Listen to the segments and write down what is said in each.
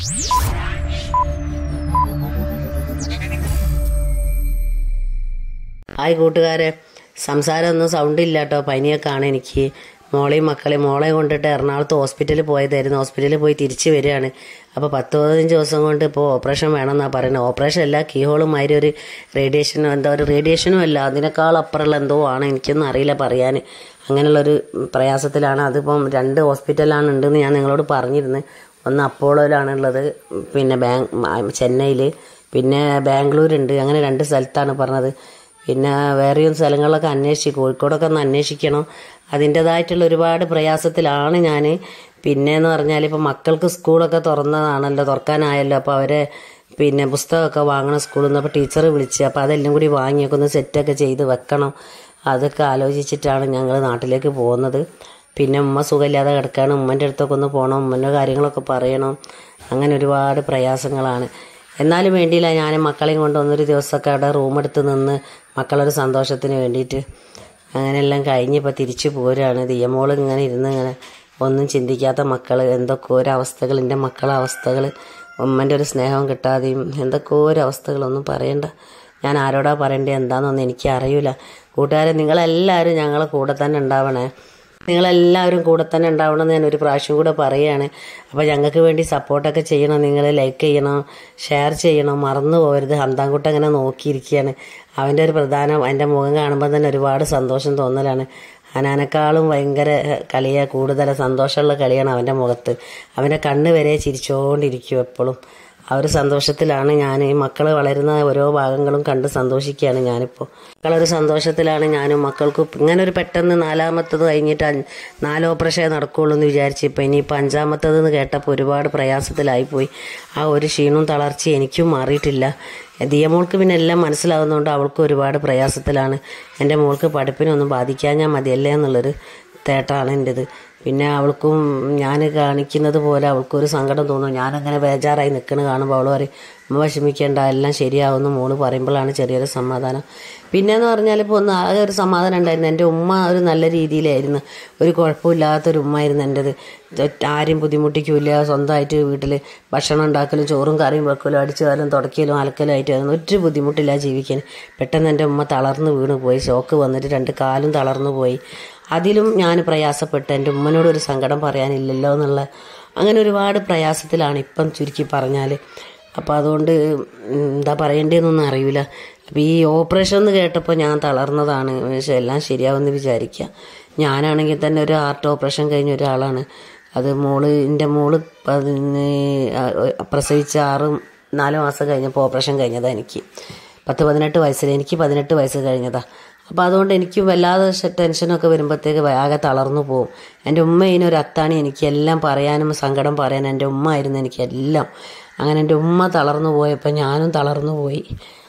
hi കൂട്ടുകാരെ സംസാരമൊന്നും sound ഇല്ല കേട്ടോ പനിയൊക്കെയാണ് എനിക്ക് മോളെയും മക്കളെയും മോളെ കൊണ്ടിട്ട് എറണാകുളത്ത് ഹോസ്പിറ്റലിൽ പോയതായിരുന്നു ഹോസ്പിറ്റലിൽ പോയി തിരിച്ചു വരികയാണ് അപ്പോൾ പത്ത് പതിനഞ്ച് ദിവസം കൊണ്ട് ഇപ്പോൾ ഓപ്പറേഷൻ വേണമെന്നാണ് പറയുന്നത് ഓപ്പറേഷൻ അല്ല കീഹോളും മാതിരി ഒരു റേഡിയേഷൻ എന്താ ഒരു റേഡിയേഷനും അല്ല അതിനേക്കാൾ അപ്പുറമുള്ള എന്തോ ആണ് എനിക്കൊന്നും അറിയില്ല പറയാൻ അങ്ങനെയുള്ളൊരു പ്രയാസത്തിലാണ് അതിപ്പം രണ്ട് ഹോസ്പിറ്റലാണ് ഉണ്ടെന്ന് ഞാൻ നിങ്ങളോട് പറഞ്ഞിരുന്നു ഒന്ന് അപ്പോളോയിലാണുള്ളത് പിന്നെ ബാങ്ക് ചെന്നൈയിൽ പിന്നെ ബാംഗ്ലൂരുണ്ട് അങ്ങനെ രണ്ട് സ്ഥലത്താണ് പറഞ്ഞത് പിന്നെ വേറെയും സ്ഥലങ്ങളിലൊക്കെ അന്വേഷിച്ച് കോഴിക്കോടൊക്കെ ഒന്ന് അന്വേഷിക്കണം അതിൻ്റെതായിട്ടുള്ള ഒരുപാട് പ്രയാസത്തിലാണ് ഞാൻ പിന്നെ എന്ന് പറഞ്ഞാൽ ഇപ്പോൾ മക്കൾക്ക് സ്കൂളൊക്കെ തുറന്നതാണല്ലോ തുറക്കാനായല്ലോ അപ്പോൾ അവരെ പിന്നെ പുസ്തകമൊക്കെ വാങ്ങണം സ്കൂളിൽ നിന്ന് അപ്പോൾ ടീച്ചർ വിളിച്ച് അപ്പോൾ അതെല്ലാം കൂടി വാങ്ങിയൊക്കെ ഒന്ന് സെറ്റൊക്കെ ചെയ്ത് വെക്കണം അതൊക്കെ ആലോചിച്ചിട്ടാണ് ഞങ്ങൾ നാട്ടിലേക്ക് പോകുന്നത് പിന്നെ ഉമ്മ സുഖമില്ലാതെ കിടക്കുകയാണ് ഉമ്മൻ്റെ അടുത്തൊക്കെ ഒന്ന് പോകണം ഉമ്മൻ്റെ കാര്യങ്ങളൊക്കെ പറയണം അങ്ങനെ ഒരുപാട് പ്രയാസങ്ങളാണ് എന്നാലും വേണ്ടിയില്ല ഞാൻ മക്കളെയും കൊണ്ട് ഒന്നൊരു ദിവസമൊക്കെ അവിടെ റൂം എടുത്ത് നിന്ന് മക്കളൊരു സന്തോഷത്തിന് വേണ്ടിയിട്ട് അങ്ങനെയെല്ലാം കഴിഞ്ഞ് ഇപ്പോൾ തിരിച്ചു പോരുകയാണ് ദിയമോൾ ഇങ്ങനെ ഇരുന്ന് ഇങ്ങനെ ഒന്നും ചിന്തിക്കാത്ത മക്കൾ എന്തൊക്കെ ഓരോ അവസ്ഥകൾ എൻ്റെ മക്കളെ അവസ്ഥകൾ ഉമ്മൻ്റെ ഒരു സ്നേഹം കിട്ടാതെയും എന്തൊക്കെ ഓരോ അവസ്ഥകളൊന്നും പറയണ്ട ഞാൻ ആരോടാ പറയേണ്ടത് എന്താണെന്നൊന്നും എനിക്ക് അറിയില്ല കൂട്ടുകാരെ നിങ്ങളെല്ലാവരും ഞങ്ങളെ കൂടെ തന്നെ ഉണ്ടാവണേ നിങ്ങളെല്ലാവരും കൂടെ തന്നെ ഉണ്ടാവണമെന്ന് ഞാൻ ഒരു പ്രാവശ്യം കൂടെ പറയുകയാണ് അപ്പോൾ ഞങ്ങൾക്ക് വേണ്ടി സപ്പോർട്ടൊക്കെ ചെയ്യണം നിങ്ങൾ ലൈക്ക് ചെയ്യണം ഷെയർ ചെയ്യണം മറന്നു പോകരുത് ഹന്താൻകുട്ട അങ്ങനെ നോക്കിയിരിക്കുകയാണ് അവൻ്റെ ഒരു പ്രധാന എൻ്റെ മുഖം കാണുമ്പോൾ തന്നെ ഒരുപാട് സന്തോഷം തോന്നലാണ് അനാനേക്കാളും ഭയങ്കര കളിയാ കൂടുതൽ സന്തോഷമുള്ള കളിയാണ് അവൻ്റെ മുഖത്ത് അവൻ്റെ കണ്ണ് വരെ ചിരിച്ചുകൊണ്ടിരിക്കും എപ്പോഴും ആ ഒരു സന്തോഷത്തിലാണ് ഞാൻ ഈ മക്കൾ വളരുന്ന ഓരോ ഭാഗങ്ങളും കണ്ട് സന്തോഷിക്കുകയാണ് ഞാനിപ്പോൾ മക്കളൊരു സന്തോഷത്തിലാണ് ഞാനും മക്കൾക്ക് ഇങ്ങനെ ഒരു പെട്ടെന്ന് നാലാമത്തത് കഴിഞ്ഞിട്ട് അഞ്ച് നാല് ഓപ്പറേഷൻ നടക്കുകയുള്ളൂ എന്ന് വിചാരിച്ച് ഇപ്പം ഇനിയിപ്പോൾ അഞ്ചാമത്തതെന്ന് കേട്ടപ്പോൾ ഒരുപാട് പ്രയാസത്തിലായിപ്പോയി ആ ഒരു ക്ഷീണവും തളർച്ചയും എനിക്കും മാറിയിട്ടില്ല ദിയമോൾക്ക് പിന്നെ എല്ലാം മനസ്സിലാവുന്നതുകൊണ്ട് അവൾക്ക് ഒരുപാട് പ്രയാസത്തിലാണ് എൻ്റെ മോൾക്ക് പഠിപ്പിനൊന്നും ബാധിക്കാഞ്ഞാൽ മതിയല്ലേ എന്നുള്ളൊരു തേട്ടാണ് എൻ്റെത് പിന്നെ അവൾക്കും ഞാൻ കാണിക്കുന്നത് പോലെ അവൾക്കൊരു സങ്കടം തോന്നും ഞാനങ്ങനെ ബേജാറായി നിൽക്കണ കാണുമ്പോൾ അവൾ പറയും അമ്മ വിഷമിക്കേണ്ട എല്ലാം ശരിയാവുമെന്ന് മോള് പറയുമ്പോഴാണ് ചെറിയൊരു സമാധാനം പിന്നെന്ന് പറഞ്ഞാൽ ഇപ്പോൾ ഒന്ന് ആകെ ഒരു സമാധാനം ഉണ്ടായിരുന്നു എൻ്റെ ഉമ്മ ഒരു നല്ല രീതിയിലായിരുന്നു ഒരു കുഴപ്പമില്ലാത്തൊരു ഉമ്മയായിരുന്നു എൻ്റെത് ആരും ബുദ്ധിമുട്ടിക്കില്ല സ്വന്തമായിട്ട് വീട്ടിൽ ഭക്ഷണം ഉണ്ടാക്കലും ചോറും കറിയും വെക്കലും അടിച്ചു കാലും തുടക്കലും അലക്കലും ആയിട്ടായിരുന്നു ഒരു ബുദ്ധിമുട്ടില്ല ജീവിക്കാൻ പെട്ടെന്ന് എൻ്റെ ഉമ്മ തളർന്ന് വീണ് പോയി ഷോക്ക് വന്നിട്ട് രണ്ട് കാലും തളർന്നു പോയി അതിലും ഞാൻ പ്രയാസപ്പെട്ട് എൻ്റെ ഉമ്മനോട് ഒരു സങ്കടം പറയാനില്ലല്ലോ എന്നുള്ള അങ്ങനെ ഒരുപാട് പ്രയാസത്തിലാണ് ഇപ്പം ചുരുക്കി പറഞ്ഞാൽ അപ്പോൾ അതുകൊണ്ട് എന്താ പറയേണ്ടതെന്നൊന്നും അറിയില്ല അപ്പോൾ ഈ ഓപ്പറേഷൻ എന്ന് കേട്ടപ്പോൾ ഞാൻ തളർന്നതാണ് പക്ഷെ എല്ലാം ശരിയാവുമെന്ന് വിചാരിക്കുക ഞാനാണെങ്കിൽ തന്നെ ഒരു ഹാർട്ട് ഓപ്പറേഷൻ കഴിഞ്ഞ ഒരാളാണ് അത് മോള് എൻ്റെ മോള് പതിന് പ്രസവിച്ച ആറ് നാല് മാസം കഴിഞ്ഞപ്പോൾ ഓപ്പറേഷൻ കഴിഞ്ഞതാണ് എനിക്ക് പത്ത് പതിനെട്ട് വയസ്സിൽ എനിക്ക് പതിനെട്ട് വയസ്സ് കഴിഞ്ഞതാണ് അപ്പോൾ അതുകൊണ്ട് എനിക്ക് വല്ലാതെ ടെൻഷനൊക്കെ വരുമ്പോഴത്തേക്ക് ആകെ തളർന്നു പോകും എൻ്റെ ഉമ്മ ഇതിനൊരു അത്താണി എനിക്ക് എല്ലാം പറയാനും സങ്കടം പറയാൻ എൻ്റെ ഉമ്മ ആയിരുന്നു എനിക്ക് എല്ലാം അങ്ങനെ എൻ്റെ ഉമ്മ തളർന്നു പോയപ്പോൾ ഞാനും തളർന്നു പോയി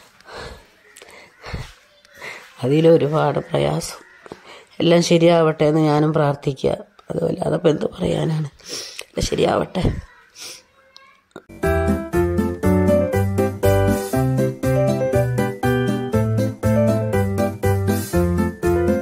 അതിലൊരുപാട് പ്രയാസം എല്ലാം ശരിയാവട്ടെ എന്ന് ഞാനും പ്രാർത്ഥിക്കുക അതുപോലെ അതപ്പോൾ എന്ത് പറയാനാണ് എല്ലാം ശരിയാവട്ടെ